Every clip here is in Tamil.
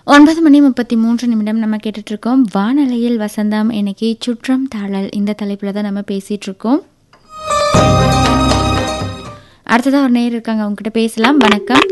ஒன்பது மணி முப்பத்தி மூன்று நிமிடம் நம்ம கேட்டுட்டு இருக்கோம் வானலையில் வசந்தம் இன்னைக்கு சுற்றம் தாழல் இந்த தலைப்பில் தான் நம்ம பேசிட்டு இருக்கோம் அடுத்ததாக ஒரு நேர் இருக்காங்க அவங்ககிட்ட பேசலாம் வணக்கம்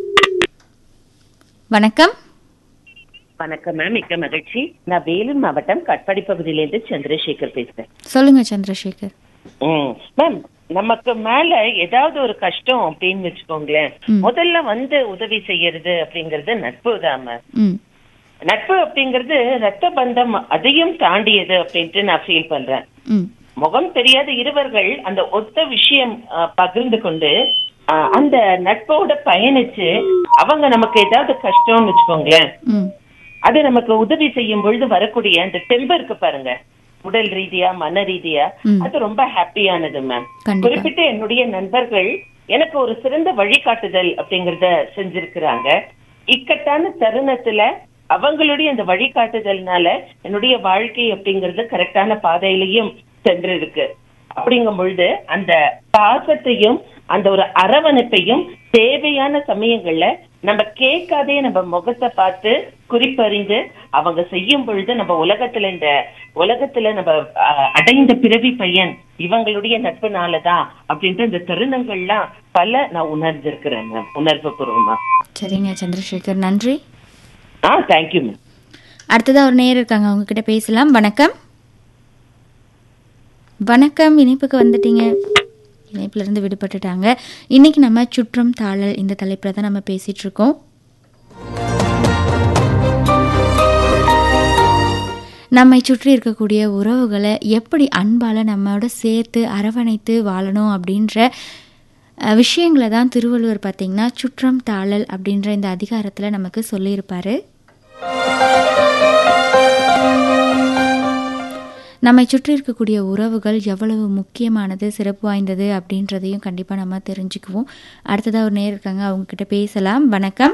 வணக்கம் வணக்கம் மேம் மிக்க மகிழ்ச்சி நான் வேலூர் மாவட்டம் கட்பாடி பகுதியிலேருந்து சந்திரசேகர் பேசுறேன் சொல்லுங்க சந்திரசேகர் ம் மேம் நமக்கு மேல ஏதாவது ஒரு கஷ்டம் அப்படின்னு வச்சுக்கோங்களேன் ம். முதல்ல வந்து உதவி செய்யறது அப்படிங்கறது நட்பு தான் மேம் ம் நட்பு அப்படிங்கிறது ரத்த பந்தம் அதையும் தாண்டியது அப்படின்ட்டு நான் ஃபீல் பண்றேன் ம் முகம் தெரியாத இருவர்கள் அந்த ஒத்த விஷயம் அஹ், பகிர்ந்து கொண்டு அஹ், அந்த நட்போட பயணிச்சு அவங்க நமக்கு ஏதாவது கஷ்டம்னு வச்சுக்கோங்களேன் ம் அது நமக்கு உதவி செய்யும் பொழுது வரக்கூடிய அந்த தெம்பு இருக்கு பாருங்க உடல் ரீதியா மன ரீதியா ம். அது ரொம்ப ஹாப்பியானது மேம் கண்டிப்பா. குறிப்பிட்ட என்னுடைய நண்பர்கள் எனக்கு ஒரு சிறந்த வழிகாட்டுதல் அப்படிங்கறத செஞ்சிருக்கிறாங்க இக்கட்டான தருணத்துல அவங்களுடைய அந்த வழிகாட்டுதல்னால என்னுடைய வாழ்க்கை அப்படிங்கறது கரெக்டான பாதையிலையும் சென்றிருக்கு அப்படிங்கும் பொழுது அந்த பாசத்தையும் அந்த ஒரு அரவணைப்பையும் தேவையான சமயங்கள்ல நம்ம கேட்காதே நம்ம முகத்தை பார்த்து குறிப்பறிந்து அவங்க செய்யும் பொழுது நம்ம உலகத்துல இந்த உலகத்துல நம்ம அஹ், அடைந்த பிறவி பையன் இவங்களுடைய நட்புனாலதான் அப்படின்ற இந்த தருணங்கள்லாம் பல நான் உணர்ந்திருக்கிறேன் மேம் உணர்வு பூர்வமா சரிங்க சந்திரசேகர் நன்றி ஆ தேங்க்யூ மேம் அடுத்ததாக ஒரு நேர் இருக்காங்க அவங்க கிட்ட பேசலாம் வணக்கம் வணக்கம் இணைப்புக்கு வந்துட்டீங்க இணைப்புல இருந்து விடுபட்டுட்டாங்க இன்னைக்கு நம்ம சுற்றம் தாழல் இந்த தலைப்பில் தான் நம்ம பேசிட்டு இருக்கோம் நம்மை சுற்றி இருக்கக்கூடிய உறவுகளை எப்படி அன்பால் நம்மோட சேர்த்து அரவணைத்து வாழணும் அப்படின்ற அஹ், விஷயங்களை தான் திருவள்ளுவர் பார்த்தீங்கன்னா சுற்றம் தாழல் அப்படின்ற இந்த அதிகாரத்தில் நமக்கு சொல்லியிருப்பாரு நம்மை சுற்றி இருக்கக்கூடிய உறவுகள் எவ்வளவு முக்கியமானது சிறப்பு வாய்ந்தது அப்படின்றதையும் கண்டிப்பாக நம்ம தெரிஞ்சுக்குவோம் அடுத்ததாக ஒரு நேர் இருக்காங்க அவங்க கிட்ட பேசலாம் வணக்கம்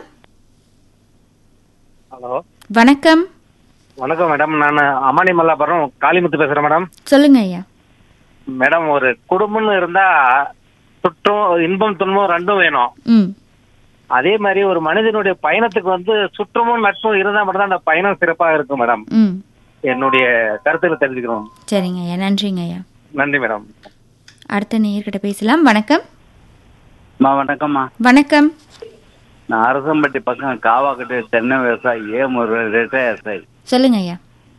ஹலோ வணக்கம் வணக்கம் மேடம் நான் அம்மானி மல்லாபுரம் காளிமுத்து பேசுறேன் மேடம் சொல்லுங்க ஐயா மேடம் ஒரு குடும்பம்னு இருந்தா சுற்றம் இன்பம் துன்பம் ரெண்டும் வேணும் ம் அதே மாதிரி ஒரு மனிதனுடைய பயணத்துக்கு வந்து சுற்றமும் நட்பும் இருந்தா மட்டும் தான் அந்த பயணம் சிறப்பா இருக்கும் மேடம் ம் என்னுடைய கருத்துக்களை தெரிஞ்சுக்கிறோம் சரிங்க ஐயா நன்றிங்க ஐயா நன்றி மேடம் அடுத்த நேர்கிட்ட பேசலாம் வணக்கம் அம்மா வணக்கம்மா வணக்கம் நான் அரசம்பட்டி பக்கம் காவாக்கட்டு தென்னை விவசாயி ஏ முருகன் ரிட்டையர் விவசாயி சொல்லுங்க ஐயா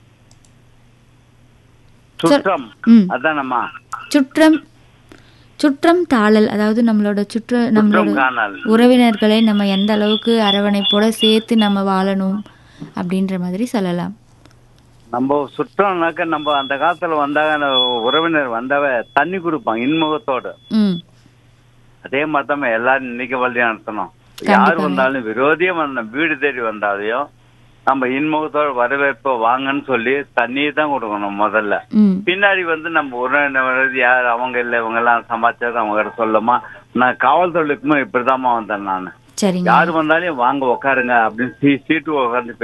சுற்றம் ம் அதானம்மா சுற்றம் சுற்றம் தாழல் அதாவது நம்மளோட சுற்ற நம்மளோட சுற்றம் காணல் உறவினர்களை நம்ம எந்த அளவுக்கு அரவணைப்போட சேர்த்து நம்ம வாழணும் அப்படின்ற மாதிரி சொல்லலாம் நம்ம சுற்றம்னாக்க நம்ம அந்த காலத்துல வந்தாங்க அந்த உறவினர் வந்தாவ தண்ணி கொடுப்பாங்க இன்முகத்தோட ம் அதே மாதிரி தான் எல்லாரும் இன்னைக்கு வழியா நடத்தணும் யார் கண்டிப்பாங்க. வந்தாலும் விரோதியம் வந்த வீடு தேடி வந்தாலையும் நம்ம இன்முகத்தோட வரவேற்பு வாங்கன்னு சொல்லி தண்ணி தான் கொடுக்கணும் முதல்ல ம் பின்னாடி வந்து நம்ம உறவினர் யார் அவங்க இல்லை இவங்க எல்லாம் சமாச்சாரம் அவங்க கிட்ட சொல்லுமா நான் காவல்துறைக்குமே இப்படிதாம்மா வந்தேன் நான் சரிங்க யாரு வந்தாலும் வாங்க உட்காருங்க அப்படின்னு சீ- சீட்டு உட்காந்து